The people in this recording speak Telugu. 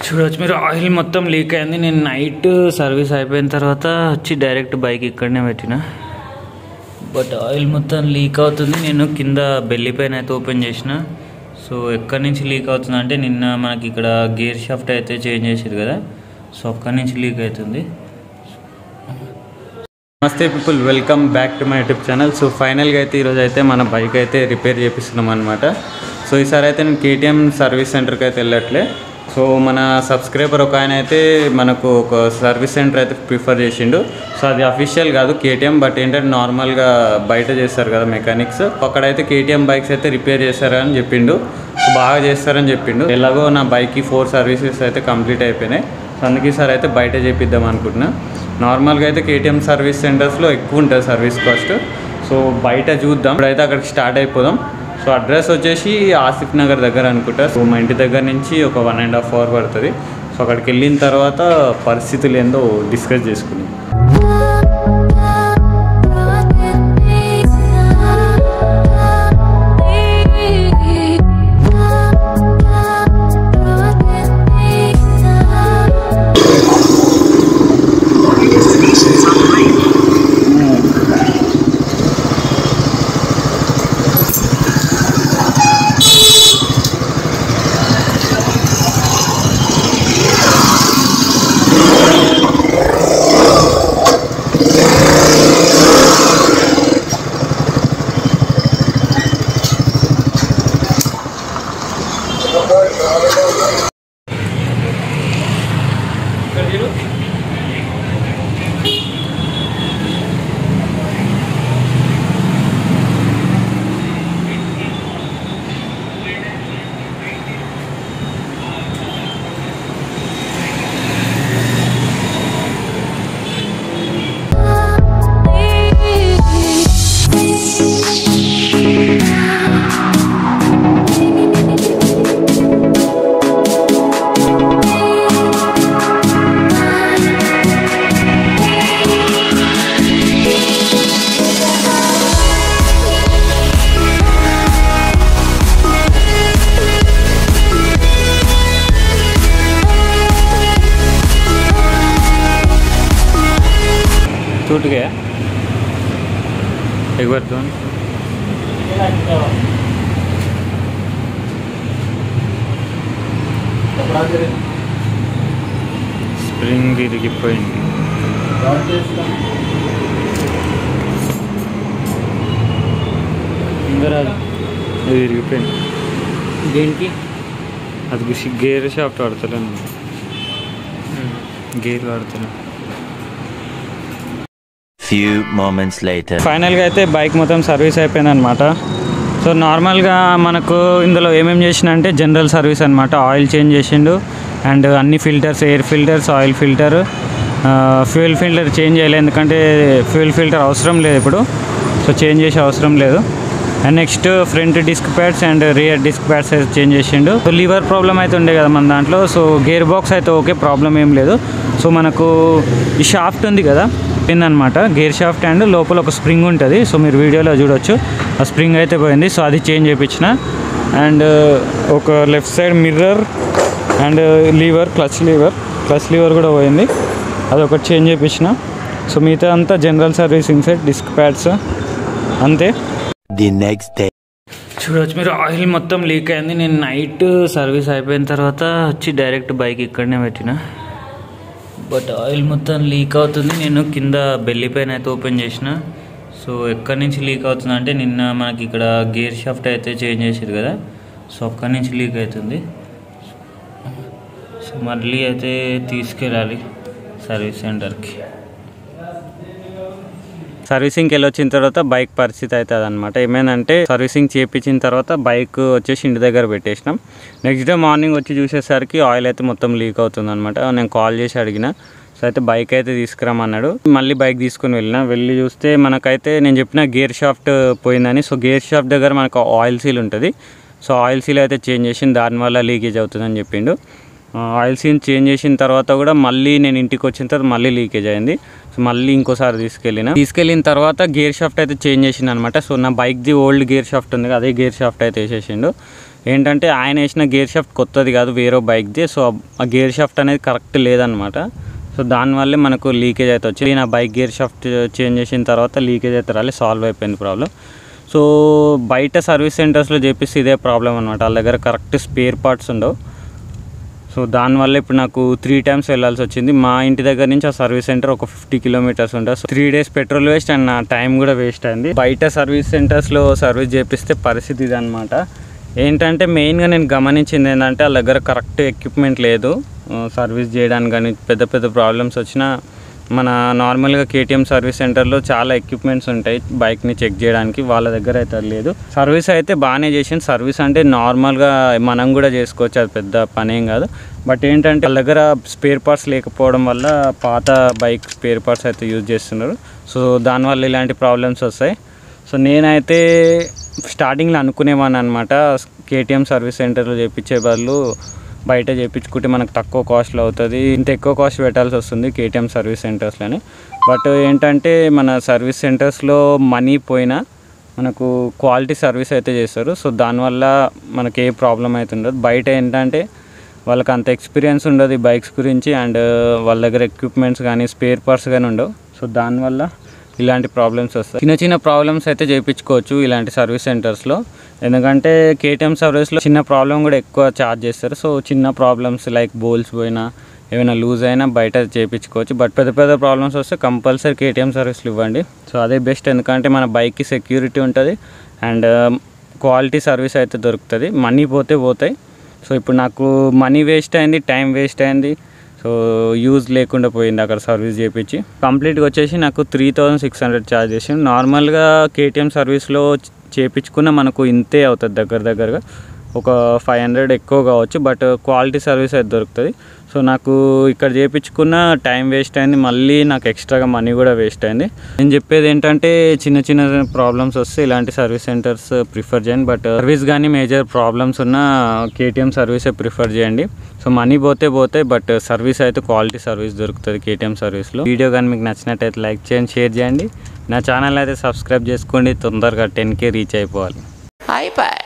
చూడవచ్చు మీరు ఆయిల్ మొత్తం లీక్ అయింది నేను నైట్ సర్వీస్ అయిపోయిన తర్వాత వచ్చి డైరెక్ట్ బైక్ ఇక్కడనే పెట్టిన బట్ ఆయిల్ మొత్తం లీక్ అవుతుంది నేను కింద బెల్లి పైన అయితే ఓపెన్ చేసిన సో ఎక్కడి నుంచి లీక్ అవుతుంది అంటే నిన్న మనకి ఇక్కడ గేర్ షాఫ్ట్ అయితే చేంజ్ చేసారు కదా సో అక్కడి నుంచి లీక్ అవుతుంది namaste people welcome back to my YouTube channel so ఫైనల్గా అయితే ఈరోజు అయితే మన బైక్ అయితే రిపేర్ చేపిస్తున్నాం అనమాట సో ఈసారి అయితే నేను కేటీఎం సర్వీస్ సెంటర్కి అయితే వెళ్ళట్లే సో మన సబ్స్క్రైబర్ ఒక ఆయన అయితే మనకు ఒక సర్వీస్ సెంటర్ అయితే ప్రిఫర్ చేసిండు సో అది అఫీషియల్ కాదు కేటీఎం బట్ ఏంటంటే నార్మల్గా బయట చేస్తారు కదా మెకానిక్స్ అక్కడైతే కేటీఎం బైక్స్ అయితే రిపేర్ చేస్తారని చెప్పిండు సో బాగా చేస్తారని చెప్పిండు ఎలాగో నా బైక్కి ఫోర్ సర్వీసెస్ అయితే కంప్లీట్ అయిపోయినాయి సో అందుకే సార్ అయితే బయట చేపిద్దాం అనుకుంటున్నా నార్మల్గా అయితే కేటీఎం సర్వీస్ సెంటర్స్లో ఎక్కువ ఉంటుంది సర్వీస్ కాస్ట్ సో బయట చూద్దాం ఇప్పుడైతే అక్కడికి స్టార్ట్ అయిపోదాం సో అడ్రస్ వచ్చేసి ఆసిఫ్ నగర్ దగ్గర అనుకుంటా సో మా ఇంటి దగ్గర నుంచి ఒక వన్ అండ్ హాఫ్ అవర్ పడుతుంది సో అక్కడికి వెళ్ళిన తర్వాత పరిస్థితులు ఏందో డిస్కస్ చేసుకుందాం टूट गया एक बार तो స్ప్రింగ్ ఇరిగిపోయింది ఇంకా రాదు ఇది ఇరిగిపోయింది దేనికి అది గుసి గేర్ షాఫ్ట్ వాడతలేను గేర్ వాడుతున్నాను Few moments later. ఫైనల్గా అయితే బైక్ మొత్తం సర్వీస్ అయిపోయింది అనమాట సో నార్మల్గా మనకు ఇందులో ఏమేమి చేసిన అంటే జనరల్ సర్వీస్ అనమాట ఆయిల్ చేంజ్ చేసిండు అండ్ అన్ని filters air filters oil filter fuel filter change చేయలేదు ఎందుకంటే ఫ్యూయల్ ఫిల్టర్ అవసరం లేదు ఇప్పుడు సో చేంజ్ చేసే అవసరం లేదు and next front disc pads and rear disc pads అయితే చేంజ్ చేసిండు సో లివర్ ప్రాబ్లం అయితే ఉండే కదా మన దాంట్లో సో గేర్ బాక్స్ అయితే ఓకే ప్రాబ్లం ఏం లేదు సో మనకు ఈ షాఫ్ట్ ఉంది కదా పోయిందనమాట గేర్ షాఫ్ట్ అండ్ లోపల ఒక స్ప్రింగ్ ఉంటుంది సో మీరు వీడియోలో చూడొచ్చు ఆ స్ప్రింగ్ అయితే పోయింది సో అది చేంజ్ చేయించిన అండ్ ఒక left side mirror and lever clutch lever clutch lever కూడా పోయింది అది ఒకటి చేంజ్ చేయించిన సో మిగతా అంతా general servicing set disc pads అంతే The next day. చూడవచ్చు మీరు ఆయిల్ మొత్తం లీక్ అయింది నేను నైట్ సర్వీస్ అయిపోయిన తర్వాత వచ్చి డైరెక్ట్ బైక్ ఇక్కడనే పెట్టిన బట్ ఆయిల్ మొత్తం లీక్ అవుతుంది నేను కింద బెల్లి పైన అయితే ఓపెన్ చేసిన సో ఎక్కడి నుంచి లీక్ అవుతుంది అంటే నిన్న మనకి ఇక్కడ గేర్ షాఫ్ట్ అయితే చేంజ్ చేసారు కదా సో అక్కడి నుంచి లీక్ అవుతుంది సో మళ్ళీ అయితే తీసుకెళ్ళాలి సర్వీస్ సెంటర్కి సర్వీసింగ్కి వెళ్ళి వచ్చిన తర్వాత బైక్ పరిస్థితి అవుతుంది అనమాట ఏమైందంటే సర్వీసింగ్ చేయించిన తర్వాత బైక్ వచ్చేసి ఇంటి దగ్గర పెట్టేసినాం నెక్స్ట్ డే మార్నింగ్ వచ్చి చూసేసరికి ఆయిల్ అయితే మొత్తం లీక్ అవుతుంది అనమాట నేను కాల్ చేసి అడిగిన సో అయితే బైక్ అయితే తీసుకురమ్మన్నాడు మళ్ళీ బైక్ తీసుకుని వెళ్ళిన వెళ్ళి చూస్తే మనకైతే నేను చెప్పిన గేర్ షాఫ్ట్ పోయిందని సో గేర్ షాఫ్ట్ దగ్గర మనకు ఆయిల్ సీల్ ఉంటుంది సో ఆయిల్ సీల్ అయితే చేంజ్ చేసి దానివల్ల లీకేజ్ అవుతుందని చెప్పిండు ఆ, ఆయిల్ సీన్ చేంజ్ చేసిన తర్వాత కూడా మళ్ళీ నేను ఇంటికి వచ్చిన తర్వాత మళ్ళీ లీకేజ్ అయింది సో మళ్ళీ ఇంకోసారి తీసుకెళ్ళిన తీసుకెళ్ళిన తర్వాత గేర్ షాఫ్ట్ అయితే చేంజ్ చేసిండు అనమాట సో నా బైక్ది ఓల్డ్ గేర్ షాఫ్ట్ ఉంది కదా, అదే గేర్ షాఫ్ట్ అయితే వేసేసిండు ఏంటంటే ఆయన వేసిన గేర్ షాఫ్ట్ కొత్తది కాదు వేరే బైక్ది సో ఆ గేర్ షాఫ్ట్ అనేది కరెక్ట్ లేదనమాట సో దానివల్లే మనకు లీకేజ్ అయితే వచ్చింది నా బైక్ గేర్ షాఫ్ట్ చేంజ్ చేసిన తర్వాత లీకేజ్ అయితే రాలే సాల్వ్ అయిపోయింది ప్రాబ్లం సో బయట సర్వీస్ సెంటర్స్లో చేపిస్తే ఇదే ప్రాబ్లం అనమాట వాళ్ళ దగ్గర కరెక్ట్ స్పేర్ పార్ట్స్ ఉండవు సో దానివల్ల ఇప్పుడు నాకు త్రీ టైమ్స్ వెళ్ళాల్సి వచ్చింది మా ఇంటి దగ్గర నుంచి ఆ సర్వీస్ సెంటర్ ఒక ఫిఫ్టీ కిలోమీటర్స్ ఉంటుంది so three days petrol waste and నా టైం కూడా వేస్ట్ అయింది బయట సర్వీస్ సెంటర్స్లో సర్వీస్ చేపిస్తే పరిస్థితి ఇది అనమాట ఏంటంటే మెయిన్గా నేను గమనించింది ఏంటంటే వాళ్ళ దగ్గర కరెక్ట్ ఎక్విప్మెంట్ లేదు ఆ, సర్వీస్ చేయడానికి కానీ పెద్ద పెద్ద ప్రాబ్లమ్స్ వచ్చినా మన నార్మల్గా కేటీఎం సర్వీస్ సెంటర్లో చాలా ఎక్విప్మెంట్స్ ఉంటాయి బైక్ని చెక్ చేయడానికి వాళ్ళ దగ్గర అయితే అది లేదు సర్వీస్ అయితే బాగానే చేసింది సర్వీస్ అంటే నార్మల్గా మనం కూడా చేసుకోవచ్చు అది పెద్ద పని ఏం కాదు బట్ ఏంటంటే వాళ్ళ దగ్గర స్పేర్ పార్ట్స్ లేకపోవడం వల్ల పాత బైక్ స్పేర్ పార్ట్స్ అయితే యూజ్ చేస్తున్నారు సో దానివల్ల ఇలాంటి ప్రాబ్లమ్స్ వస్తాయి సో నేనైతే స్టార్టింగ్లో అనుకునేవాడిని అనమాట కేటీఎం సర్వీస్ సెంటర్లో చేపించే బదులు బయట చేయించుకుంటే మనకు తక్కువ కాస్ట్లో అవుతుంది ఇంత ఎక్కువ కాస్ట్ పెట్టాల్సి వస్తుంది కేటీఎం సర్వీస్ సెంటర్స్లోని బట్ ఏంటంటే మన సర్వీస్ సెంటర్స్లో మనీ పోయినా మనకు క్వాలిటీ సర్వీస్ అయితే చేస్తారు సో దానివల్ల మనకి ఏ ప్రాబ్లం అయితే ఉండదు బయట ఏంటంటే వాళ్ళకి అంత ఎక్స్పీరియన్స్ ఉండదు ఈ బైక్స్ గురించి అండ్ వాళ్ళ దగ్గర ఎక్విప్మెంట్స్ కానీ స్పేర్ పార్ట్స్ కానీ ఉండవు సో దానివల్ల ఇలాంటి ప్రాబ్లమ్స్ వస్తాయి చిన్న చిన్న ప్రాబ్లమ్స్ అయితే చేయించుకోవచ్చు ఇలాంటి సర్వీస్ సెంటర్స్లో ఎందుకంటే కేటీఎం సర్వీస్లో చిన్న ప్రాబ్లం కూడా ఎక్కువ ఛార్జ్ చేస్తారు సో చిన్న ప్రాబ్లమ్స్ లైక్ బోల్స్ పోయినా ఏమైనా లూజ్ అయినా బయట చేయించుకోవచ్చు బట్ పెద్ద పెద్ద ప్రాబ్లమ్స్ వస్తే కంపల్సరీ కేటీఎం సర్వీస్లు ఇవ్వండి సో అదే బెస్ట్ ఎందుకంటే మన బైక్కి సెక్యూరిటీ ఉంటుంది అండ్ క్వాలిటీ సర్వీస్ అయితే దొరుకుతుంది మనీ పోతే పోతాయి సో ఇప్పుడు నాకు మనీ వేస్ట్ అయింది టైం వేస్ట్ అయింది సో యూజ్ లేకుండా పోయింది అక్కడ సర్వీస్ చేయించి కంప్లీట్గా వచ్చేసి నాకు three thousand six hundred charge చేసి నార్మల్గా కేటీఎం సర్వీస్లో చేయించుకున్న మనకు ఇంతే అవుతుంది దగ్గర దగ్గరగా ఒక ఫైవ్ హండ్రెడ్ ఎక్కువ కావచ్చు బట్ క్వాలిటీ సర్వీస్ అయితే దొరుకుతుంది సో నాకు ఇక్కడ చేయించుకున్న టైం వేస్ట్ అయింది మళ్ళీ నాకు ఎక్స్ట్రాగా మనీ కూడా వేస్ట్ అయింది నేను చెప్పేది ఏంటంటే చిన్న చిన్న ప్రాబ్లమ్స్ వస్తే ఇలాంటి సర్వీస్ సెంటర్స్ ప్రిఫర్ చేయండి బట్ సర్వీస్ కానీ మేజర్ ప్రాబ్లమ్స్ ఉన్న కేటీఎం సర్వీసే ప్రిఫర్ చేయండి సో మనీ పోతే పోతే బట్ సర్వీస్ అయితే క్వాలిటీ సర్వీస్ దొరుకుతుంది కేటీఎం సర్వీస్లో వీడియో కానీ మీకు నచ్చినట్టయితే లైక్ చేయండి షేర్ చేయండి నా ఛానల్ అయితే సబ్స్క్రైబ్ చేసుకోండి తొందరగా టెన్ కే రీచ్ అయిపోవాలి అయిపోయి